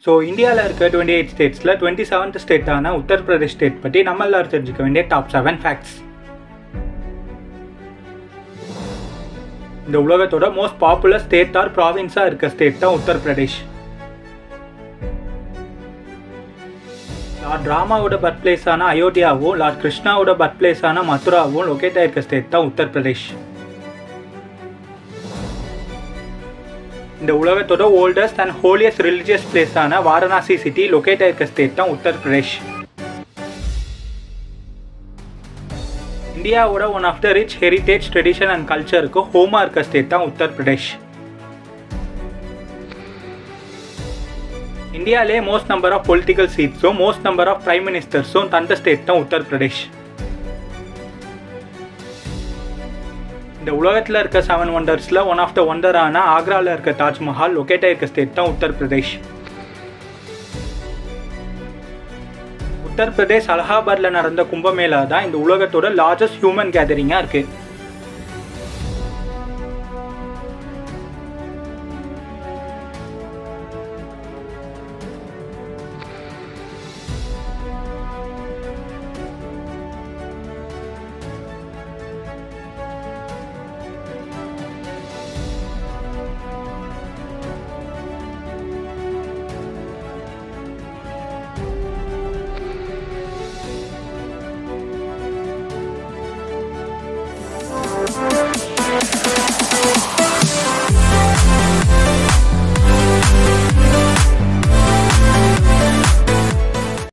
so இந்தியாவில் இருக்க twenty eight ஸ்டேட்ஸில் twenty seventh ஸ்டேட்டான Uttar Pradesh state பற்றி நம்ம எல்லாரும் தெரிஞ்சுக்க வேண்டிய டாப் செவன் ஃபேக்ட்ஸ் இந்த உலகத்தோட மோஸ்ட் பாப்புலர் ஸ்டேட் ஆர் ப்ராவின்ஸாக இருக்க ஸ்டேட் தான் Uttar Pradesh Lord ராமாவோட birth பிளேஸான அயோத்தியாவும் Lord கிருஷ்ணாவோட birth பிளேஸான மதுராவும் locate ஆயிருக்க ஸ்டேட் தான் உத்தரப்பிரதேஷ் இந்த உலகத்தோட oldest and holiest religious பிளேஸான Varanasi city locate ஆயிருக்க ஸ்டேட் தான் உத்தரப்பிரதேஷ் இந்தியாவோட one of the rich heritage tradition and கல்ச்சருக்கு ஹோமா இருக்க ஸ்டேட் தான் உத்தரப்பிரதேஷ் இந்தியாவிலே most number of political சீட்ஸும் most number of prime மினிஸ்டர்ஸும் தந்த ஸ்டேட் தான் உத்தரப்பிரதேஷ் இந்த உலகத்தில் இருக்க செவன் ஒண்டர்ஸில் ஒன் ஆஃப் த ஒண்டரான ஆக்ராவில் இருக்க தாஜ்மஹால் லொக்கேட் ஆயிருக்க ஸ்டேட் தான் உத்தரப்பிரதேஷ் உத்தரப்பிரதேஷ் அலகாபாத்தில் நடந்த கும்பமேளா தான் இந்த உலகத்தோட லார்ஜஸ்ட் ஹியூமன் கேதரிங்காக இருக்குது